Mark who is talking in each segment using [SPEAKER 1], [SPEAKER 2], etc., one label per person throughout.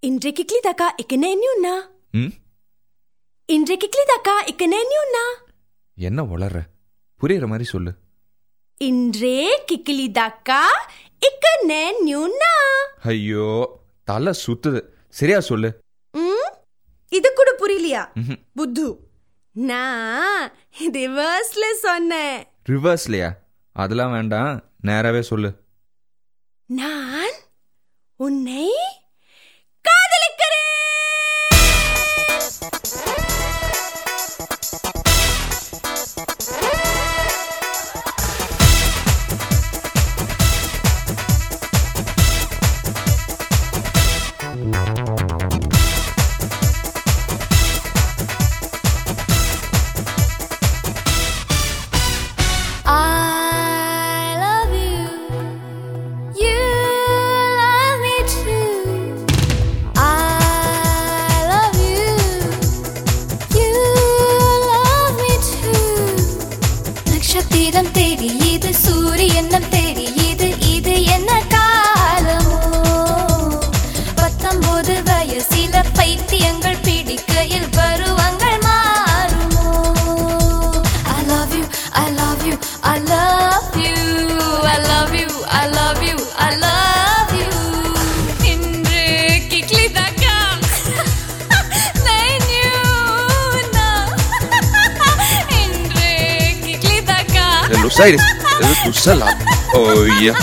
[SPEAKER 1] இன்றைக்கு கிளிதாக்கா இக்கனே உண்ணா
[SPEAKER 2] ம்
[SPEAKER 1] இன்றைக்கு கிளிதாக்கா இக்கனே உண்ணா
[SPEAKER 2] என்ன உளற புரியுற மாதிரி சொல்லு
[SPEAKER 1] இன்றே கிக்கிலிதாக்கா இக்கனே உண்ணா
[SPEAKER 2] ஐயோ தலை சுத்துது சரியா சொல்லு
[SPEAKER 1] ம் இது கூட புரியலையா
[SPEAKER 2] ம்ஹும்.
[SPEAKER 1] புத்து நான் ரிவர்ஸ்ல சொன்னேன்
[SPEAKER 2] ரிவர்ஸ்லையா அதெல்லாம் வேண்டாம் நேராவே சொல்லு
[SPEAKER 1] நான் உன்னை காதலிக்கிறேன்
[SPEAKER 3] I love you. You love me too. I love you. You love me too. நட்சத்திரம் தெரியுது சூரியனம் தெரியுது இது என்ன காலமோ பத்தொன்பது வயசில பைத்தியங்கள் பிடிக்கையில் பருவங்கள் மாறுமோ I love you, I love you, I love you, I love you, I love you, I love you. இன்று கிக்லிதாக்கா நைன்யூனா இன்று கிக்லிதாக்கா
[SPEAKER 2] Lo sai, tu sala. Oh yeah.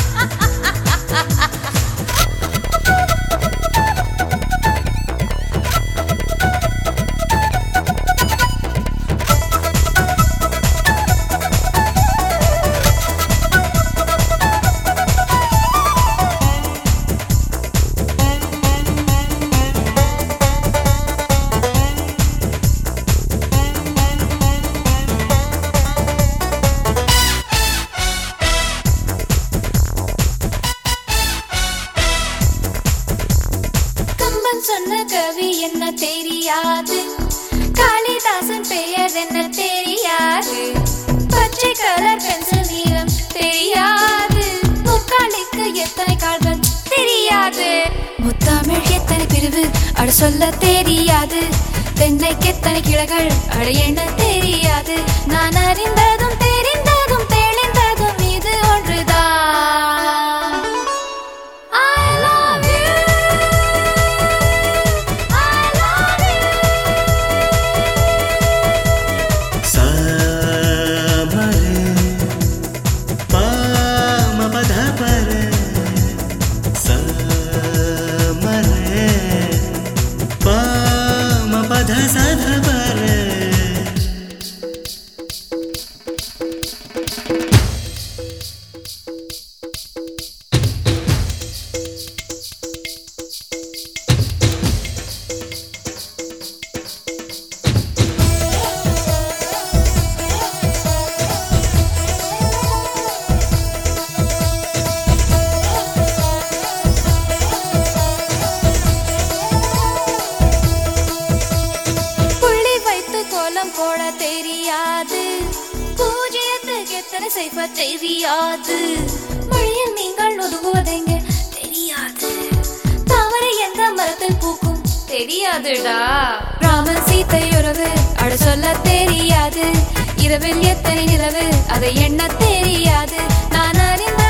[SPEAKER 3] Kamban சொன்ன கவி என்ன தெரியாது காளிதாசன் பெயர் என்ன தெரியாது பச்சை கலர் பென்சில் நீளம் தெரியாது முக்காலிக்கு எத்தனை கால்கள் தெரியாது முத்தமிழ் எத்தனை பிரிவு அட சொல்ல தெரியாது தென்னைக்கு எத்தனை கிளைகள் அட என்ன தெரியாது நான் அறிந்ததும் தெரிந்ததும் தெளிந்ததும் இது ஒன்றுதான் I love you. I love you.
[SPEAKER 4] ಸಾಮರೆ ಪಾಮ ಪದ ಪರ ಸಾಮರೆ ಪಾಮ ಪದ ಸದ ಪರ
[SPEAKER 3] புள்ளி வைத்து கோலம் போட தெரியாது பூஜ்ஜியத்துக்கு எத்தனை செய்வ தெரியாது மழையில் நீங்கள் ஒதுங்குவதெங்க தெரியாது தாமரை எந்த மரத்தில் பூக்கும் தெரியாதுடா ராமன் சீத்தை உறவு அட சொல்ல தெரியாது இரவில் எத்தனை நிலவு அதை எண்ண தெரியாது நான் அறிந்த